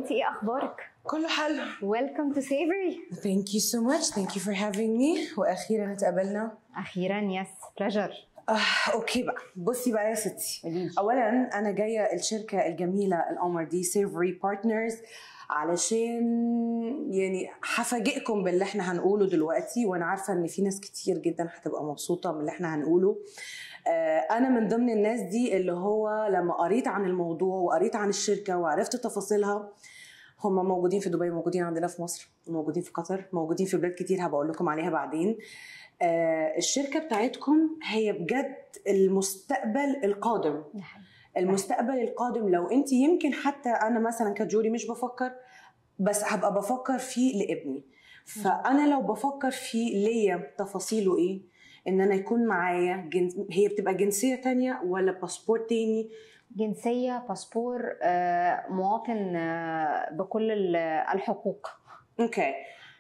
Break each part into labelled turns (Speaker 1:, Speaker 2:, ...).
Speaker 1: حبيبتي ايه اخبارك
Speaker 2: كله حلو
Speaker 1: ويلكم تو سيفري
Speaker 2: Thank you so much thank you for having me واخيرا اتقابلنا
Speaker 1: اخيرا يس بليجر
Speaker 2: آه، اوكي بقى بصي بقى يا ستي اولا انا جايه الشركه الجميله القمر دي سيفري بارتنرز علشان يعني هفاجئكم باللي احنا هنقوله دلوقتي وانا عارفه ان في ناس كتير جدا هتبقى مبسوطه من اللي احنا هنقوله آه، انا من ضمن الناس دي اللي هو لما قريت عن الموضوع وقريت عن الشركه وعرفت تفاصيلها هم موجودين في دبي موجودين عندنا في مصر موجودين في قطر موجودين في بلاد كتير هبقول لكم عليها بعدين آه، الشركه بتاعتكم هي بجد المستقبل القادم المستقبل القادم لو انت يمكن حتى انا مثلا كجوري مش بفكر بس هبقى بفكر فيه لابني فانا لو بفكر فيه ليا تفاصيله ايه ان انا يكون معايا جنس هي بتبقى جنسيه تانية ولا باسبور تاني
Speaker 1: جنسيه باسبور آه، مواطن آه، بكل ال- الحقوق
Speaker 2: اوكي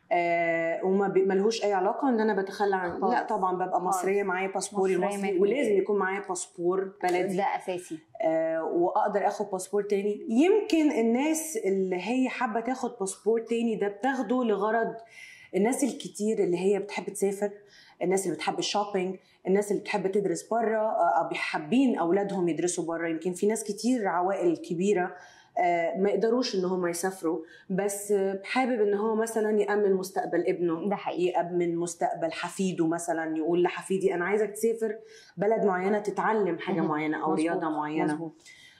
Speaker 2: آه وما بي- ملهوش اي علاقه ان انا بتخلى عن
Speaker 1: خالص.
Speaker 2: لا طبعا ببقى مصريه معايا باسبوري
Speaker 1: مصرية
Speaker 2: المصري
Speaker 1: مية
Speaker 2: ولازم يكون معايا باسبور بلدي
Speaker 1: ده اساسي
Speaker 2: آه واقدر اخد باسبور تاني يمكن الناس اللي هي حابه تاخد باسبور تاني ده بتاخده لغرض الناس الكتير اللي هي بتحب تسافر الناس اللي بتحب الشوبينج الناس اللي بتحب تدرس بره او حابين اولادهم يدرسوا بره يمكن في ناس كتير عوائل كبيره آه، ما يقدروش ان هم يسافروا بس آه، حابب ان هو مثلا يامن مستقبل ابنه
Speaker 1: ده حقيقي
Speaker 2: يأمن مستقبل حفيده مثلا يقول لحفيدي انا عايزك تسافر بلد معينه تتعلم حاجه
Speaker 1: مهم.
Speaker 2: معينه او
Speaker 1: مظبوط،
Speaker 2: رياضه معينه
Speaker 1: مظبوط.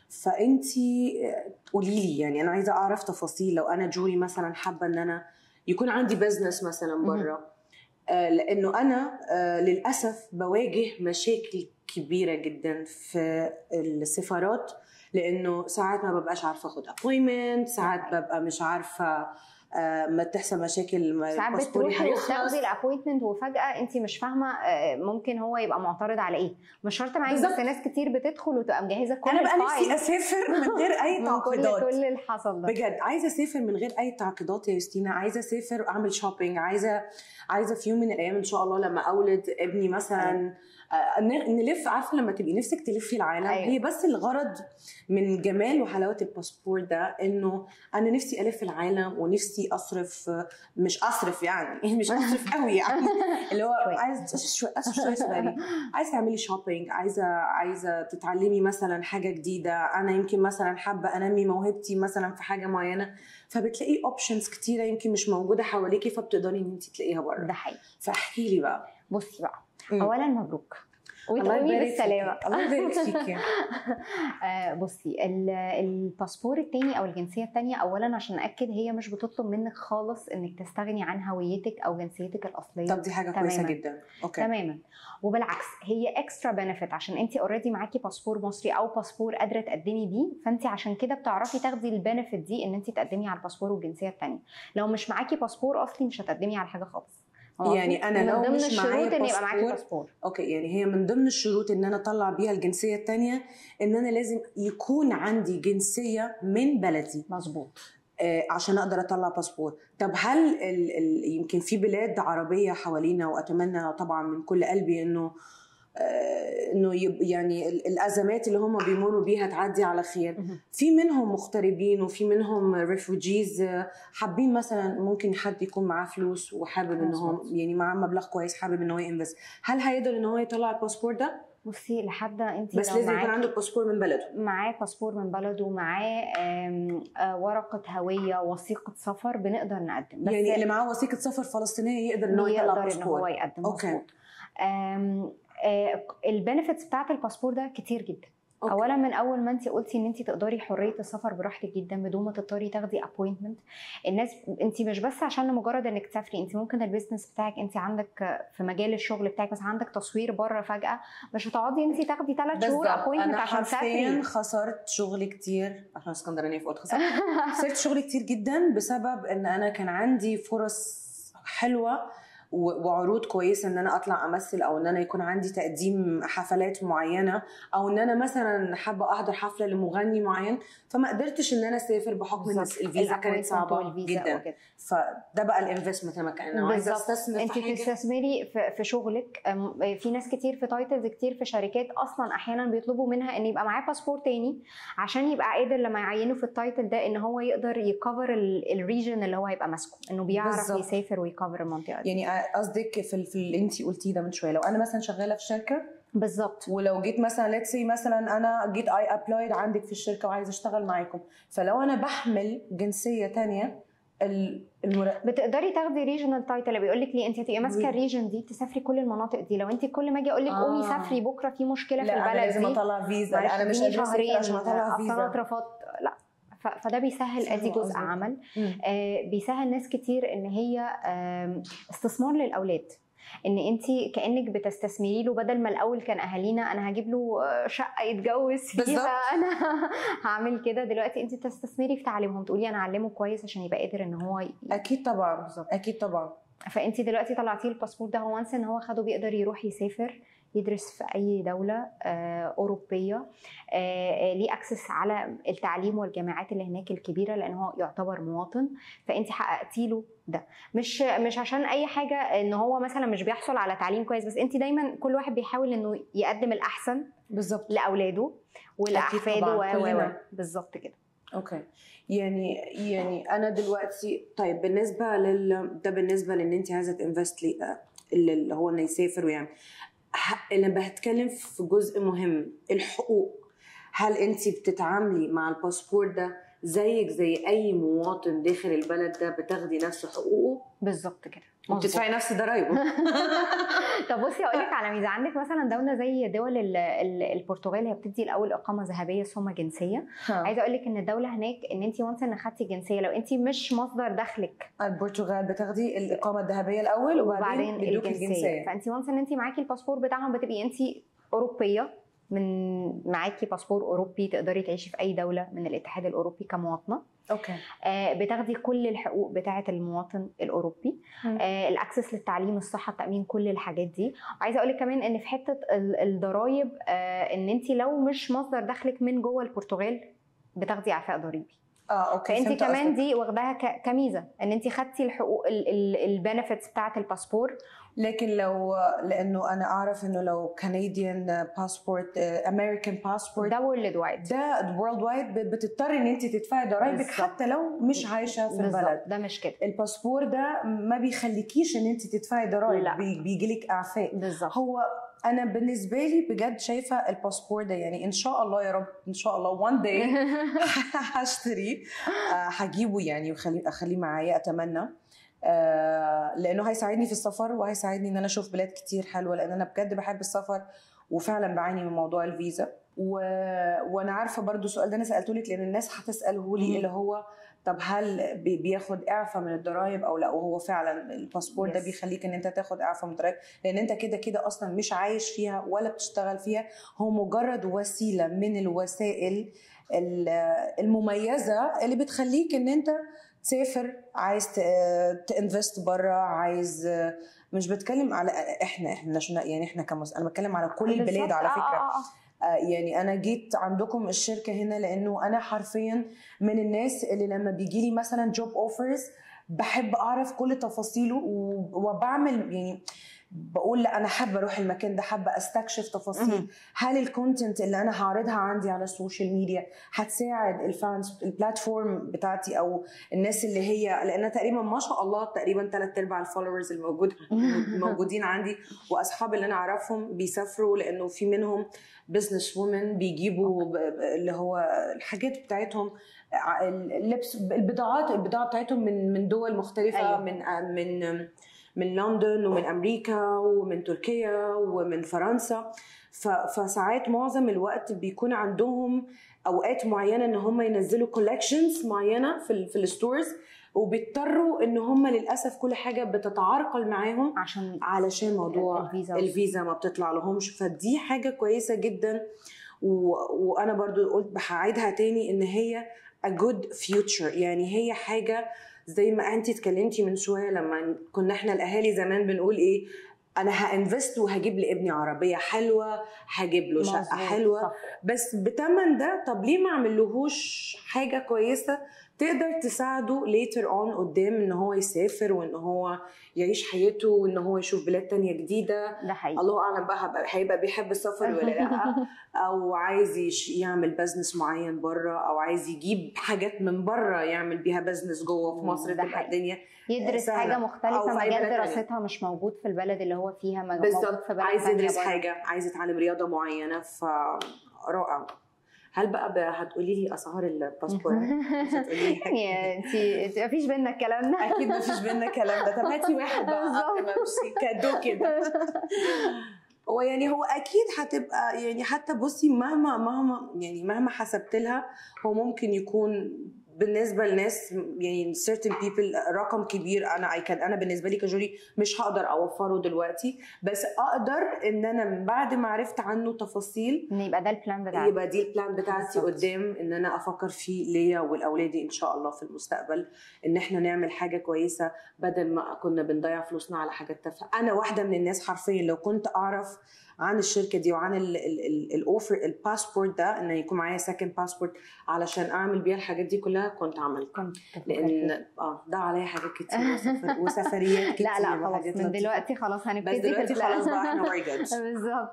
Speaker 2: فانتي قولي لي يعني انا عايزه اعرف تفاصيل لو انا جوري مثلا حابه ان انا يكون عندي بزنس مثلا بره آه لانه انا آه للاسف بواجه مشاكل كبيره جدا في السفارات لانه ساعات ما ببقاش عارفه اخد ابوينتمنت ساعات ببقى مش عارفه آه ما تحصل مشاكل ما
Speaker 1: ساعات
Speaker 2: باسبوري
Speaker 1: بتروحي
Speaker 2: هيخلص.
Speaker 1: وتاخدي الابوينتمنت وفجاه انت مش فاهمه آه، ممكن هو يبقى معترض على ايه مش شرط معاكي بس
Speaker 2: بالظبط.
Speaker 1: ناس كتير بتدخل وتبقى مجهزه كل
Speaker 2: انا بقى
Speaker 1: الفايل
Speaker 2: نفسي اسافر من غير اي
Speaker 1: من كل
Speaker 2: تعقيدات
Speaker 1: كل اللي حصل ده
Speaker 2: بجد عايزه اسافر من غير اي تعقيدات يا يوستينا عايزه اسافر اعمل شوبينج عايزه عايزه في يوم من الايام ان شاء الله لما اولد ابني مثلا آه، ن- نلف عارفه لما تبقي نفسك تلفي العالم
Speaker 1: أيوة.
Speaker 2: هي بس الغرض من جمال وحلاوه الباسبور ده انه انا نفسي الف العالم ونفسي اصرف آه، مش اصرف يعني مش اصرف قوي يعني اللي هو
Speaker 1: شوية.
Speaker 2: عايز شويه اصرف شويه صغيرين عايزه تعملي شوبينج عايزه عايزه تتعلمي مثلا حاجه جديده انا يمكن مثلا حابه انمي موهبتي مثلا في حاجه معينه فبتلاقي اوبشنز كتيره يمكن مش موجوده حواليكي فبتقدري ان انت تلاقيها بره
Speaker 1: ده حقيقي
Speaker 2: فاحكي لي بقى
Speaker 1: بصي بقى
Speaker 2: مم.
Speaker 1: اولا مبروك
Speaker 2: الله
Speaker 1: وتقومي
Speaker 2: يبارك
Speaker 1: بالسلامه
Speaker 2: فيكي. الله يبارك فيكي
Speaker 1: آه، بصي ال- الباسبور التاني او الجنسيه التانيه اولا عشان ناكد هي مش بتطلب منك خالص انك تستغني عن هويتك او جنسيتك الاصليه
Speaker 2: طب دي حاجه كويسه
Speaker 1: تماماً.
Speaker 2: جدا اوكي
Speaker 1: تماما وبالعكس هي اكسترا بنفيت عشان انت اوريدي معاكي باسبور مصري او باسبور قادره تقدمي بيه فانت عشان كده بتعرفي تاخدي البنفيت دي ان انت تقدمي على الباسبور والجنسيه الثانيه لو مش معاكي باسبور اصلي مش هتقدمي على حاجه خالص هو
Speaker 2: يعني
Speaker 1: قصدي؟
Speaker 2: أنا لو
Speaker 1: من ضمن
Speaker 2: مش
Speaker 1: الشروط
Speaker 2: معايا
Speaker 1: ان يبقى معاكي
Speaker 2: باسبور،
Speaker 1: باسبور
Speaker 2: اوكي يعني هي من ضمن الشروط ان انا اطلع بيها الجنسيه الثانيه ان انا لازم يكون عندي جنسيه من بلدي
Speaker 1: مظبوط
Speaker 2: آه، عشان اقدر اطلع باسبور طب هل ال ال يمكن في بلاد عربيه حوالينا واتمنى طبعا من كل قلبي انه آه، انه يب- يعني ال- الازمات اللي هم بيمروا بيها تعدي على خير
Speaker 1: مهم.
Speaker 2: في منهم مغتربين وفي منهم ريفوجيز حابين مثلا ممكن حد يكون معاه فلوس وحابب ان هو
Speaker 1: مظبوط.
Speaker 2: يعني معاه مبلغ كويس حابب ان هو ينفست هل هيقدر ان هو يطلع الباسبور ده
Speaker 1: بصي لحد انت
Speaker 2: بس
Speaker 1: لو
Speaker 2: لازم يكون
Speaker 1: معاكي
Speaker 2: عنده باسبور من بلده
Speaker 1: معاه باسبور من بلده معاه آم، آه، ورقه هويه وثيقه سفر بنقدر نقدم بس
Speaker 2: يعني اللي معاه وثيقه سفر فلسطينيه يقدر ان هو يطلع
Speaker 1: يقدر ان
Speaker 2: باسبور
Speaker 1: هو يقدم
Speaker 2: أوكي.
Speaker 1: مظبوط البنفيتس بتاعت الباسبور ده كتير جدا
Speaker 2: أوكي.
Speaker 1: اولا من اول ما انت قلتي ان انت تقدري حريه السفر براحتك جدا بدون ما تضطري تاخدي ابوينتمنت الناس انت مش بس عشان لمجرد انك تسافري انت ممكن البيزنس بتاعك انت عندك في مجال الشغل بتاعك مثلا عندك تصوير بره فجاه مش هتقعدي انت تاخدي ثلاث شهور
Speaker 2: بالظبط
Speaker 1: ابوينتمنت
Speaker 2: انا
Speaker 1: عشان
Speaker 2: حرفيا
Speaker 1: تسافري
Speaker 2: خسرت شغل كتير عشان اسكندرانيه فوق خسرت خسرت شغل كتير جدا بسبب ان انا كان عندي فرص حلوه و- وعروض كويسه ان انا اطلع امثل او ان انا يكون عندي تقديم حفلات معينه او ان انا مثلا حابه احضر حفله لمغني معين فما قدرتش ان انا اسافر بحكم ان
Speaker 1: بالظبط.
Speaker 2: الفيزا كانت
Speaker 1: الappointment
Speaker 2: صعبه
Speaker 1: والفيزا
Speaker 2: جدا
Speaker 1: وكده.
Speaker 2: فده بقى الانفستمنت لما كان انا عايزه
Speaker 1: بالظبط
Speaker 2: استثمر
Speaker 1: انت
Speaker 2: في حاجه
Speaker 1: تستثمري في, في شغلك أم، في ناس كتير في تايتلز كتير في شركات اصلا احيانا بيطلبوا منها ان يبقى معاه باسبور تاني عشان يبقى قادر لما يعينه في التايتل ده ان هو يقدر يكفر الريجن اللي هو هيبقى ماسكه انه بيعرف
Speaker 2: بالظبط.
Speaker 1: يسافر ويكفر المنطقه دي
Speaker 2: يعني قصدك في ال- في اللي انت قلتيه ده من شويه لو انا مثلا شغاله في شركه
Speaker 1: بالظبط
Speaker 2: ولو جيت مثلا ليتس سي مثلا انا جيت اي ابلايد عندك في الشركه وعايزه اشتغل معاكم فلو انا بحمل جنسيه تانية ال- المر...
Speaker 1: بتقدري تاخدي ريجنال تايتل بيقول لك ليه انت هتبقي ماسكه
Speaker 2: وي.
Speaker 1: الريجن دي تسافري كل المناطق دي لو انت كل ما اجي اقول لك
Speaker 2: آه.
Speaker 1: قومي سافري بكره في مشكله في
Speaker 2: لا انا
Speaker 1: البلد
Speaker 2: لازم
Speaker 1: دي
Speaker 2: اطلع فيزا
Speaker 1: معلش
Speaker 2: لا انا مش
Speaker 1: اديني
Speaker 2: قادره
Speaker 1: شهرين
Speaker 2: اسافر عشان اطلع
Speaker 1: اصل انا
Speaker 2: فيزا
Speaker 1: اترفضت لا ف- فده بيسهل ادي
Speaker 2: فاهمة
Speaker 1: جزء
Speaker 2: قصدك.
Speaker 1: عمل
Speaker 2: مم.
Speaker 1: آه، بيسهل ناس كتير ان هي آم، استثمار للاولاد ان انت كانك بتستثمري له بدل ما الاول كان اهالينا انا هجيب له آه، شقه يتجوز
Speaker 2: بالظبط.
Speaker 1: فيها انا هعمل كده دلوقتي انت تستثمري في تعليمهم تقولي انا اعلمه كويس عشان يبقى قادر ان هو ي-
Speaker 2: اكيد طبعا
Speaker 1: بالظبط.
Speaker 2: اكيد طبعا
Speaker 1: فانت دلوقتي طلعتيه الباسبور ده هو وانس ان هو خده بيقدر يروح يسافر يدرس في اي دوله آه، اوروبيه آه، آه، ليه اكسس على التعليم والجامعات اللي هناك الكبيره لان هو يعتبر مواطن فانت حققتي له ده مش مش عشان اي حاجه ان هو مثلا مش بيحصل على تعليم كويس بس انت دايما كل واحد بيحاول انه يقدم الاحسن
Speaker 2: بالظبط
Speaker 1: لاولاده ولاحفاده
Speaker 2: طبعاً،
Speaker 1: و- و- و-
Speaker 2: كلنا.
Speaker 1: بالظبط كده
Speaker 2: اوكي يعني يعني انا دلوقتي طيب بالنسبه لل ده بالنسبه لان انت عايزه تنفست لي اللي هو انه يسافر ويعمل ح- انا بتكلم في جزء مهم الحقوق هل انت بتتعاملي مع الباسبور ده زيك زي اي مواطن داخل البلد ده بتاخدي نفس حقوقه
Speaker 1: بالظبط كده مظبوط.
Speaker 2: وبتدفعي نفس ضرايبه
Speaker 1: طب بصي اقول لك على ميزه عندك مثلا دوله زي دول ال- ال- البرتغال هي بتدي الاول اقامه ذهبيه ثم جنسيه عايزه اقول لك ان الدوله هناك ان انت وانس ان خدتي جنسيه لو انت مش مصدر دخلك
Speaker 2: البرتغال بتاخدي الاقامه الذهبيه الاول وبعدين,
Speaker 1: وبعدين
Speaker 2: بيدوكي
Speaker 1: الجنسيه
Speaker 2: الجنسيه
Speaker 1: فانت وانس ان انت معاكي الباسبور بتاعهم بتبقي انت اوروبيه من معاكي باسبور اوروبي تقدري تعيشي في اي دوله من الاتحاد الاوروبي كمواطنه
Speaker 2: اوكي
Speaker 1: آه، بتاخدي كل الحقوق بتاعه المواطن الاوروبي
Speaker 2: مم.
Speaker 1: آه، الاكسس للتعليم الصحه التامين كل الحاجات دي وعايزه اقول لك كمان ان في حته ال- الضرايب آه، ان انت لو مش مصدر دخلك من جوه البرتغال بتاخدي اعفاء ضريبي
Speaker 2: اه اوكي
Speaker 1: فانت
Speaker 2: فهمت
Speaker 1: كمان
Speaker 2: قصدك.
Speaker 1: دي واخداها ك- كميزه ان انت خدتي الحقوق البنفيتس بتاعه الباسبور
Speaker 2: لكن لو لانه انا اعرف انه لو كنديان باسبورت امريكان باسبورت
Speaker 1: ده وورلد وايد
Speaker 2: ده وورلد وايد بتضطري ان انت تدفعي ضرايبك
Speaker 1: بالظبط.
Speaker 2: حتى لو مش عايشه في البلد
Speaker 1: ده مش كده
Speaker 2: الباسبور ده ما بيخليكيش ان انت تدفعي ضرايب
Speaker 1: لا.
Speaker 2: بي- بيجيلك اعفاء
Speaker 1: بالظبط
Speaker 2: هو انا بالنسبه لي بجد شايفه الباسبور ده يعني ان شاء الله يا رب ان شاء الله وان داي هشتريه آه، هجيبه يعني وخليه اخليه معايا اتمنى آه، لانه هيساعدني في السفر وهيساعدني ان انا اشوف بلاد كتير حلوه لان انا بجد بحب السفر وفعلا بعاني من موضوع الفيزا و... وانا عارفه برضو السؤال ده انا سالته لك لان الناس هتساله
Speaker 1: مم.
Speaker 2: لي اللي هو طب هل بي- بياخد اعفاء من الضرايب او لا وهو فعلا الباسبور ده
Speaker 1: Yes.
Speaker 2: بيخليك ان انت تاخد اعفاء من الضرايب لان انت كده كده اصلا مش عايش فيها ولا بتشتغل فيها هو مجرد وسيله من الوسائل ال- المميزه اللي بتخليك ان انت تسافر عايز تنفست بره عايز مش بتكلم على احنا احنا عشان- يعني احنا كمس انا بتكلم على كل البلاد
Speaker 1: بالظبط.
Speaker 2: على
Speaker 1: آه،
Speaker 2: فكره
Speaker 1: آه، آه.
Speaker 2: آه، يعني انا جيت عندكم الشركه هنا لانه انا حرفيا من الناس اللي لما بيجي لي مثلا جوب اوفرز بحب اعرف كل تفاصيله و- وبعمل يعني بقول لا انا حابه اروح المكان ده حابه استكشف تفاصيل
Speaker 1: مهم.
Speaker 2: هل الكونتنت اللي انا هعرضها عندي على السوشيال ميديا هتساعد الفانز البلاتفورم بتاعتي او الناس اللي هي لان تقريبا ما شاء الله تقريبا ثلاث ارباع الفولورز الموجود موجودين عندي واصحاب اللي انا اعرفهم بيسافروا لانه في منهم بزنس وومن بيجيبوا ب- ب- اللي هو الحاجات بتاعتهم ع- اللبس البضاعات البضاعه بتاعتهم من من دول مختلفه
Speaker 1: أيوة.
Speaker 2: أيوة. من من من لندن ومن امريكا ومن تركيا ومن فرنسا ف- فساعات معظم الوقت بيكون عندهم اوقات معينه ان هم ينزلوا كولكشنز معينه في ال في الستورز وبيضطروا ان هم للاسف كل حاجه بتتعرقل معاهم
Speaker 1: عشان
Speaker 2: علشان موضوع
Speaker 1: الفيزا
Speaker 2: الفيزا, الفيزا ما بتطلع لهمش فدي حاجه كويسه جدا و... وانا برضو قلت هعيدها تاني ان هي a good future يعني هي حاجه زي ما انت اتكلمتي من شويه لما كنا احنا الاهالي زمان بنقول ايه انا هانفست وهجيب لابني عربيه حلوه هجيب له شقه
Speaker 1: مظبوط،
Speaker 2: حلوه
Speaker 1: صح.
Speaker 2: بس بتمن ده طب ليه ما اعملهوش حاجه كويسه تقدر تساعده later on قدام ان هو يسافر وان هو يعيش حياته وان هو يشوف بلاد تانية جديده
Speaker 1: ده حقيقي
Speaker 2: الله اعلم بقى هبقى- هيبقى بيحب السفر ولا لا او عايز يش- يعمل بزنس معين بره او عايز يجيب حاجات من بره يعمل بيها بزنس جوه في
Speaker 1: مم،
Speaker 2: مصر
Speaker 1: ده
Speaker 2: تبقى
Speaker 1: حقيقي.
Speaker 2: الدنيا
Speaker 1: يدرس
Speaker 2: سهلة.
Speaker 1: حاجه
Speaker 2: أو
Speaker 1: مختلفه
Speaker 2: في أي
Speaker 1: مجال
Speaker 2: بلد تانية.
Speaker 1: دراستها مش موجود في البلد اللي هو فيها مج- موجود
Speaker 2: بالظبط
Speaker 1: في بلد
Speaker 2: عايز
Speaker 1: تانية
Speaker 2: يدرس
Speaker 1: بره.
Speaker 2: حاجه عايز يتعلم رياضه معينه فرائع هل بقى, بقى هتقولي لي اسعار الباسبور مش هتقولي لي حاجة؟
Speaker 1: يعني انت انت مفيش بينا الكلام ده
Speaker 2: اكيد مفيش بينا الكلام ده طب هاتي واحد بقى قبل ما امشي كادو كده هو يعني هو اكيد هتبقى يعني حتى بصي مهما مهما يعني مهما حسبت لها هو ممكن يكون بالنسبه لناس يعني certain people رقم كبير انا I can انا بالنسبه لي كجولي مش هقدر اوفره دلوقتي بس اقدر ان انا من بعد ما عرفت عنه تفاصيل
Speaker 1: ان يبقى ده البلان بتاعك
Speaker 2: يبقى دي البلان بتاعتي
Speaker 1: بالظبط.
Speaker 2: قدام ان انا افكر فيه ليا ولاولادي ان شاء الله في المستقبل ان احنا نعمل حاجه كويسه بدل ما كنا بنضيع فلوسنا على حاجات تافهه انا واحده من الناس حرفيا لو كنت اعرف عن الشركه دي وعن الاوفر الباسبورت ده ان يكون معايا سكند باسبورت علشان اعمل بيها الحاجات دي كلها كنت عملت
Speaker 1: كنت بفكر
Speaker 2: لان
Speaker 1: فيه.
Speaker 2: اه ده عليا حاجات كتير وسفر وسفريات كتير
Speaker 1: لا لا خلاص
Speaker 2: وحاجات
Speaker 1: من
Speaker 2: لطيفة.
Speaker 1: دلوقتي خلاص هنبتدي
Speaker 2: بس
Speaker 1: في
Speaker 2: دلوقتي
Speaker 1: البلان.
Speaker 2: خلاص بقى احنا we're good.
Speaker 1: بالظبط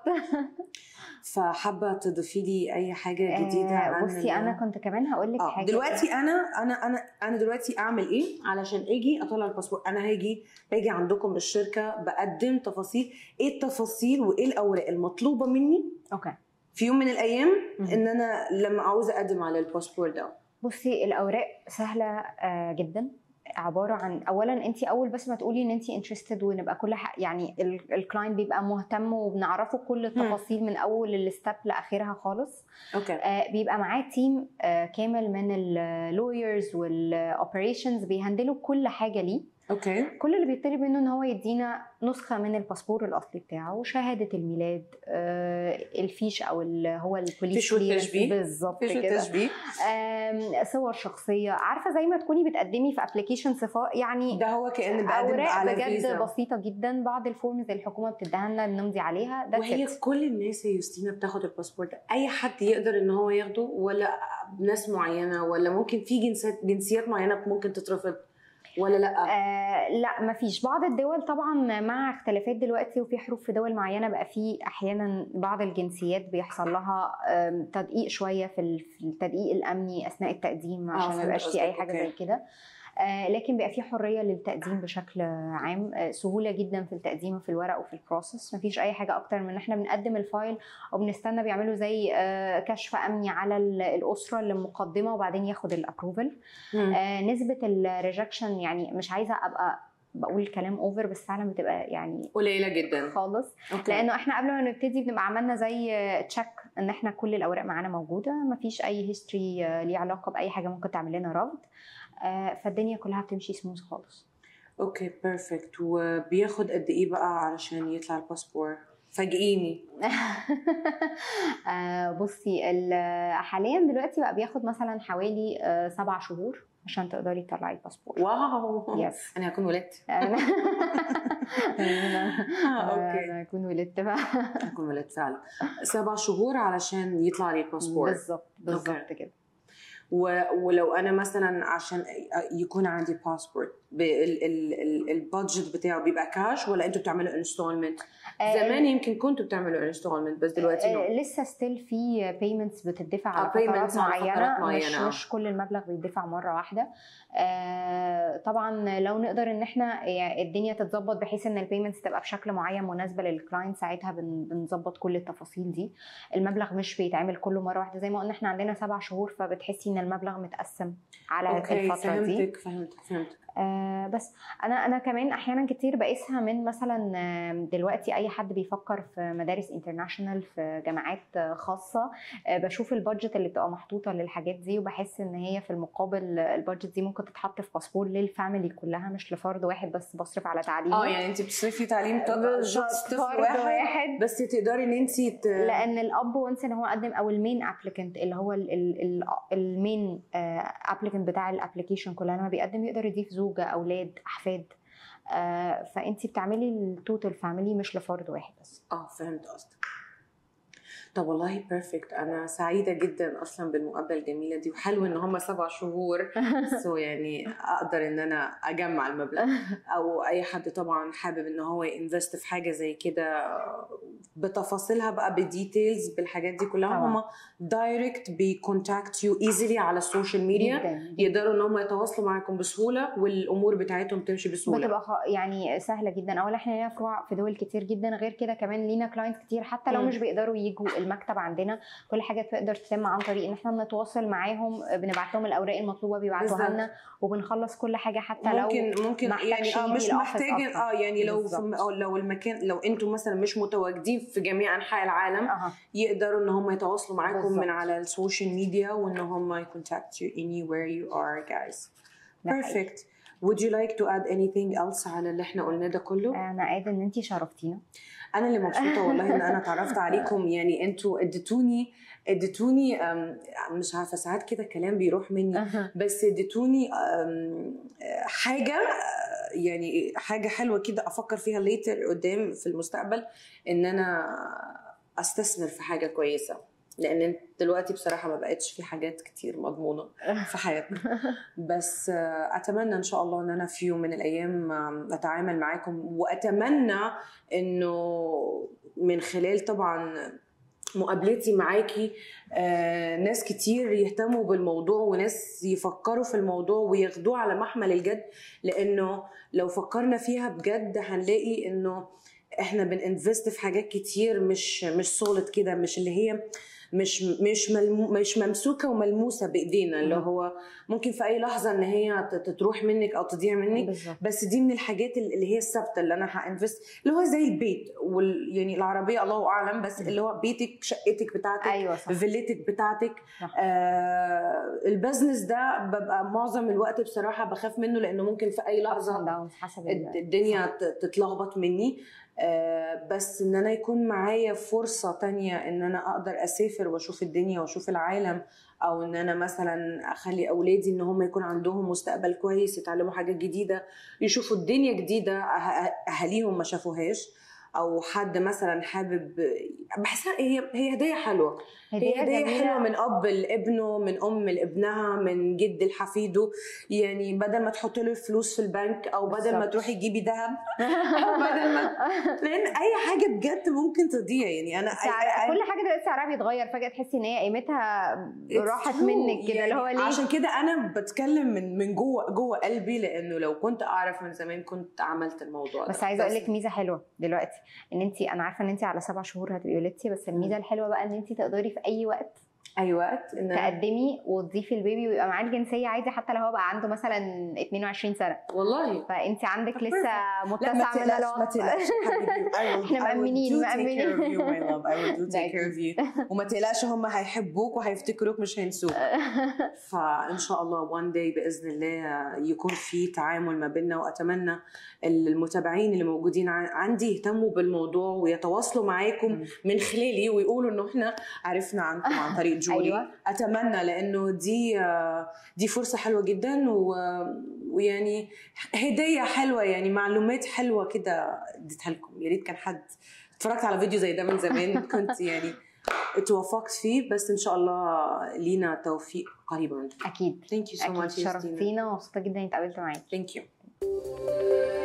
Speaker 2: فحابه تضيفي لي اي حاجه جديده
Speaker 1: آه،
Speaker 2: عن
Speaker 1: بصي انا كنت كمان هقول لك
Speaker 2: اه
Speaker 1: حاجه
Speaker 2: دلوقتي انا انا انا انا دلوقتي اعمل ايه علشان اجي اطلع الباسبور انا هاجي باجي عندكم بالشركه بقدم تفاصيل ايه التفاصيل وايه الاوراق المطلوبه مني
Speaker 1: اوكي
Speaker 2: في يوم من الايام
Speaker 1: مهم.
Speaker 2: ان انا لما عاوزه اقدم على الباسبور ده
Speaker 1: بصي الاوراق سهله آه، جدا عباره عن اولا انت اول بس ما تقولي ان انت انترستد ونبقى كل حق يعني الكلاينت بيبقى مهتم وبنعرفه كل التفاصيل من اول الستep لاخرها خالص
Speaker 2: اوكي
Speaker 1: آه، بيبقى معاه تيم آه، كامل من اللويرز والاوبريشنز بيهندلوا كل حاجه ليه
Speaker 2: اوكي
Speaker 1: كل اللي بيطلب منه ان هو يدينا نسخه من الباسبور الاصلي بتاعه شهاده الميلاد آه، الفيش او ال- هو البوليس
Speaker 2: فيش
Speaker 1: clearance.
Speaker 2: والتشبيه.
Speaker 1: بالظبط
Speaker 2: فيش
Speaker 1: كده
Speaker 2: التشبيه
Speaker 1: آم، صور شخصيه عارفه زي ما تكوني بتقدمي في ابلكيشن صفاء يعني
Speaker 2: ده هو كان بقدم
Speaker 1: اوراق
Speaker 2: على
Speaker 1: بجد
Speaker 2: فيزا
Speaker 1: بسيطه جدا بعض الفورمز اللي الحكومه بتديها لنا بنمضي عليها ده
Speaker 2: وهي كل الناس يا يوستينا بتاخد الباسبور ده اي حد يقدر ان هو ياخده ولا ناس معينه ولا ممكن في جنسيات جنسيات معينه ممكن تترفض ولا لا
Speaker 1: آه لا مفيش بعض الدول طبعا مع اختلافات دلوقتي وفي حروف في دول معينه بقى في احيانا بعض الجنسيات بيحصل لها آم، تدقيق شويه في ال- في التدقيق الامني اثناء التقديم عشان ما
Speaker 2: فهمت
Speaker 1: يبقاش في اي
Speaker 2: قصدك،
Speaker 1: حاجه
Speaker 2: أوكي.
Speaker 1: زي كده آه لكن بقى في حريه للتقديم بشكل عام آه سهوله جدا في التقديم في الورق وفي البروسيس مفيش اي حاجه اكتر من ان احنا بنقدم الفايل وبنستنى بيعملوا زي آه كشف امني على ال- الاسره اللي مقدمه وبعدين ياخد الابروفل
Speaker 2: مم.
Speaker 1: آه، نسبة الريجكشن يعني مش عايزة أبقى بقول كلام اوفر بس فعلا بتبقى يعني
Speaker 2: قليله جدا
Speaker 1: خالص
Speaker 2: أوكي.
Speaker 1: لانه احنا قبل ما نبتدي بنبقى عملنا زي تشيك ان احنا كل الاوراق معانا موجوده مفيش اي هيستوري ليه علاقه باي حاجه ممكن تعمل لنا رفض آه، فالدنيا كلها بتمشي سموث خالص
Speaker 2: اوكي بيرفكت وبياخد قد ايه بقى علشان يطلع الباسبور فاجئيني
Speaker 1: آه، بصي ال- حاليا دلوقتي بقى بياخد مثلا حوالي آه، سبع شهور عشان تقدري تطلعي الباسبور
Speaker 2: واو
Speaker 1: يس
Speaker 2: انا هكون ولدت
Speaker 1: انا
Speaker 2: اوكي
Speaker 1: انا اكون ولدت بقى
Speaker 2: هكون ولدت فعلا سبع شهور علشان يطلع لي الباسبور
Speaker 1: بالظبط بالظبط كده
Speaker 2: و- ولو انا مثلا عشان يكون عندي باسبورت البادجت بتاعه بيبقى كاش ولا انتوا بتعملوا انستولمنت
Speaker 1: آه،
Speaker 2: زمان يمكن كنتوا بتعملوا انستولمنت بس دلوقتي
Speaker 1: آه،
Speaker 2: no.
Speaker 1: لسه ستيل في بيمنتس بتدفع على
Speaker 2: آه،
Speaker 1: فترات
Speaker 2: payments على
Speaker 1: معينه,
Speaker 2: فترات معينة،
Speaker 1: مش
Speaker 2: آه.
Speaker 1: مش كل المبلغ بيدفع مره واحده آه، طبعا لو نقدر ان احنا يعني الدنيا تتظبط بحيث ان البيمنتس تبقى بشكل معين مناسبه للكلاينت ساعتها بن- بنظبط كل التفاصيل دي المبلغ مش بيتعمل كله مره واحده زي ما قلنا احنا عندنا سبع شهور فبتحسي ان المبلغ متقسم على
Speaker 2: اوكي
Speaker 1: الفتره دي
Speaker 2: فهمتك فهمتك فهمتك
Speaker 1: آه، آه بس انا انا كمان احيانا كتير بقيسها من مثلا آم، دلوقتي اي حد بيفكر في مدارس انترناشونال في جامعات آه، خاصه آه، بشوف البادجت اللي بتبقى محطوطه للحاجات دي وبحس ان هي في المقابل آه، البادجت دي ممكن تتحط في باسبور للفاميلي كلها مش لفرد واحد بس بصرف على تعليمه
Speaker 2: اه يعني انت بتصرفي تعليم طب-
Speaker 1: بالظبط،
Speaker 2: شخص طفل
Speaker 1: فرد
Speaker 2: واحد
Speaker 1: واحد
Speaker 2: بس تقدري ان انت ت...
Speaker 1: لان الاب وانس ان هو قدم او المين ابليكنت اللي هو ال- ال- ال- المين ابليكنت بتاع الابلكيشن كلها لما بيقدم يقدر يضيف زوجه اولاد احفاد فانت بتعملي التوتال فاميلي مش لفرد واحد بس
Speaker 2: اه فهمت قصدك طب والله بيرفكت انا سعيده جدا اصلا بالمقابله الجميله دي وحلو ان هم سبع شهور سو يعني اقدر ان انا اجمع المبلغ او اي حد طبعا حابب ان هو ينفست في حاجه زي كده بتفاصيلها بقى بديتيلز بالحاجات دي كلها
Speaker 1: طبعاً.
Speaker 2: هم دايركت بيكونتاكت يو ايزلي على السوشيال ميديا
Speaker 1: جدا
Speaker 2: يقدروا ان هم يتواصلوا معاكم بسهوله والامور بتاعتهم تمشي بسهوله
Speaker 1: بتبقى خ- يعني سهله جدا اولا احنا لينا فروع في دول كتير جدا غير كده كمان لينا كلاينتس كتير حتى لو
Speaker 2: مم.
Speaker 1: مش بيقدروا يجوا المكتب عندنا كل حاجه تقدر تتم عن طريق ان احنا بنتواصل معاهم بنبعت لهم الاوراق المطلوبه بيبعتوها
Speaker 2: بالظبط.
Speaker 1: لنا وبنخلص كل حاجه حتى لو
Speaker 2: ممكن ممكن
Speaker 1: محتاجش
Speaker 2: يعني اه
Speaker 1: يجي
Speaker 2: مش
Speaker 1: الأوفيس
Speaker 2: محتاج
Speaker 1: أصلاً.
Speaker 2: اه يعني لو في
Speaker 1: بالظبط.
Speaker 2: أو لو المكان لو انتم مثلا مش متواجدين في جميع انحاء العالم
Speaker 1: اها
Speaker 2: يقدروا ان هم يتواصلوا معاكم
Speaker 1: بالظبط.
Speaker 2: من على السوشيال ميديا وان هم يكونتاكت you anywhere you are guys
Speaker 1: ده حقيقي.
Speaker 2: perfect would you like to add anything else على اللي احنا قلناه ده كله
Speaker 1: انا قاعده ان انت شرفتينا
Speaker 2: انا اللي مبسوطه والله ان انا اتعرفت عليكم يعني انتوا اديتوني اديتوني أم، مش عارفه ساعات كده كلام بيروح مني بس اديتوني أم، حاجه أه، يعني حاجه حلوه كده افكر فيها ليتر قدام في المستقبل ان انا استثمر في حاجه كويسه لان دلوقتي بصراحه ما بقتش في حاجات كتير مضمونه في حياتنا بس أه، اتمنى ان شاء الله ان انا في يوم من الايام أم، اتعامل معاكم واتمنى انه من خلال طبعا مقابلتي معاكي آه، ناس كتير يهتموا بالموضوع وناس يفكروا في الموضوع وياخدوه على محمل الجد لانه لو فكرنا فيها بجد هنلاقي انه احنا بننفست في حاجات كتير مش مش سولid كده مش اللي هي مش مش ملمو مش ممسوكه وملموسه بايدينا اللي
Speaker 1: مم.
Speaker 2: هو ممكن في اي لحظه ان هي ت- تروح منك او تضيع منك
Speaker 1: بالظبط
Speaker 2: بس دي من الحاجات اللي هي الثابته اللي انا هانفست اللي هو زي البيت وال يعني العربيه الله اعلم بس اللي هو بيتك شقتك بتاعتك
Speaker 1: ايوه صح
Speaker 2: فيلتك بتاعتك
Speaker 1: صح.
Speaker 2: آه البزنس ده ببقى معظم الوقت بصراحه بخاف منه لانه ممكن في اي
Speaker 1: ups and
Speaker 2: لحظه
Speaker 1: downs حسب
Speaker 2: الد-
Speaker 1: ال-
Speaker 2: الدنيا ت- تتلخبط مني آه بس ان انا يكون معايا فرصه تانية ان انا اقدر اسافر واشوف الدنيا واشوف العالم او ان انا مثلا اخلي اولادي ان هم يكون عندهم مستقبل كويس يتعلموا حاجات جديده يشوفوا الدنيا جديده أه- اهاليهم ما شافوهاش او حد مثلا حابب بحسها هي هي هديه حلوه هي هديه
Speaker 1: جميلة.
Speaker 2: حلوه من اب لابنه من ام لابنها من جد لحفيده يعني بدل ما تحط له فلوس في البنك او بدل ما
Speaker 1: بالظبط.
Speaker 2: تروحي تجيبي ذهب او بدل ما لان اي حاجه بجد ممكن تضيع يعني انا
Speaker 1: سعر كل حاجه دلوقتي سعرها بيتغير فجاه تحسي ان هي قيمتها
Speaker 2: It's
Speaker 1: راحت
Speaker 2: true.
Speaker 1: منك كده اللي هو
Speaker 2: يعني
Speaker 1: ليه
Speaker 2: عشان كده انا بتكلم من من جوه جوه قلبي لانه لو كنت اعرف من زمان كنت عملت الموضوع
Speaker 1: بس
Speaker 2: ده
Speaker 1: عايزه اقول لك ميزه حلوه دلوقتي ان انت انا عارفه ان انت على سبع شهور هتبقي ولدتي بس الميزه الحلوه بقى ان انت تقدري في اي وقت
Speaker 2: اي وقت ان أنا-
Speaker 1: تقدمي وتضيفي البيبي ويبقى معاه الجنسيه عادي حتى لو هو بقى عنده مثلا 22 سنه
Speaker 2: والله
Speaker 1: فانت عندك لسه
Speaker 2: لا ما
Speaker 1: متسع من
Speaker 2: تقلقش ما
Speaker 1: الوقت
Speaker 2: تقلقش يا حبيبي. I will-
Speaker 1: إحنا
Speaker 2: I will
Speaker 1: مأمنين-
Speaker 2: do take
Speaker 1: مأمنين.
Speaker 2: care of you, my love. I will do
Speaker 1: ده
Speaker 2: take care of you. وما تقلقش هم هيحبوك وهيفتكروك مش هينسوك فان شاء الله one day باذن الله يكون في تعامل ما بيننا واتمنى المتابعين اللي موجودين ع- عندي يهتموا بالموضوع ويتواصلوا معاكم من خلالي ويقولوا انه احنا عرفنا عنكم عن طريق جولي
Speaker 1: أيوة.
Speaker 2: اتمنى لانه دي آه، دي فرصه حلوه جدا و- ويعني هديه حلوه يعني معلومات حلوه كده اديتها لكم يا ريت كان حد اتفرجت على فيديو زي ده من زمان كنت يعني اتوفقت فيه بس ان شاء الله لينا توفيق قريبا
Speaker 1: اكيد
Speaker 2: Thank you so
Speaker 1: اكيد
Speaker 2: much Justina.
Speaker 1: شرفتينا ومبسوطه جدا اني اتقابلت معاكي
Speaker 2: Thank you